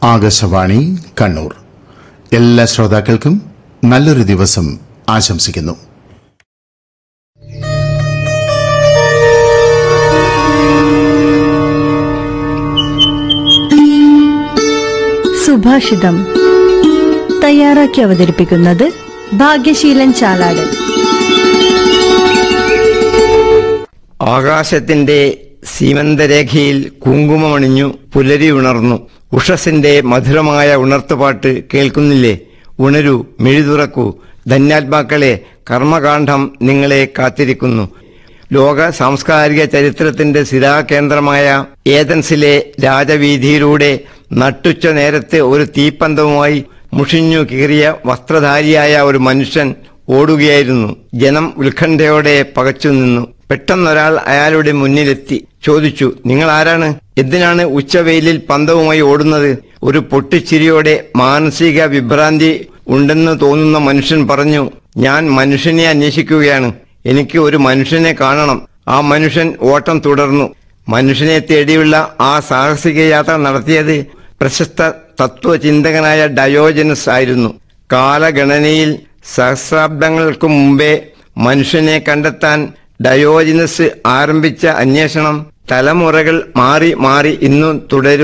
ആകാശവാണി കണ്ണൂർ എല്ലാ ശ്രോതാക്കൾക്കും നല്ലൊരു ദിവസം ആശംസിക്കുന്നു സുഭാഷിതം തയ്യാറാക്കി അവതരിപ്പിക്കുന്നത് ഭാഗ്യശീലൻ ചാലാട് ആകാശത്തിന്റെ സീമന്തരേഖയിൽ കുങ്കുമമണിഞ്ഞു പുലരി ഉണർന്നു ഉഷസിന്റെ മധുരമായ ഉണർത്തുപാട്ട് കേൾക്കുന്നില്ലേ ഉണരൂ മിഴി തുറക്കൂ ധന്യാത്മാക്കളെ കർമ്മകാന്ഡം നിങ്ങളെ കാത്തിരിക്കുന്നു ലോക സാംസ്കാരിക ചരിത്രത്തിന്റെ സ്ഥിരാകേന്ദ്രമായ ഏതൻസിലെ രാജവീതിയിലൂടെ നട്ടുച്ച നേരത്തെ ഒരു തീപ്പന്തവുമായി മുഷിഞ്ഞു കീറിയ വസ്ത്രധാരിയായ ഒരു മനുഷ്യൻ ഓടുകയായിരുന്നു ജനം ഉത്കണ്ഠയോടെ പകച്ചു നിന്നു പെട്ടെന്നൊരാൾ അയാളുടെ മുന്നിലെത്തി ചോദിച്ചു നിങ്ങൾ ആരാണ് എന്തിനാണ് ഉച്ചവെയിലിൽ പന്തവുമായി ഓടുന്നത് ഒരു പൊട്ടിച്ചിരിയോടെ മാനസിക വിഭ്രാന്തി ഉണ്ടെന്ന് തോന്നുന്ന മനുഷ്യൻ പറഞ്ഞു ഞാൻ മനുഷ്യനെ അന്വേഷിക്കുകയാണ് എനിക്ക് ഒരു മനുഷ്യനെ കാണണം ആ മനുഷ്യൻ ഓട്ടം തുടർന്നു മനുഷ്യനെ തേടിയുള്ള ആ സാഹസിക യാത്ര നടത്തിയത് പ്രശസ്ത തത്വചിന്തകനായ ഡയോജനസ് ആയിരുന്നു കാലഗണനയിൽ സഹസ്രാബ്ദങ്ങൾക്ക് മുമ്പേ മനുഷ്യനെ കണ്ടെത്താൻ ഡയോജിനസ് ആരംഭിച്ച അന്വേഷണം തലമുറകൾ മാറി മാറി ഇന്നും തുടരും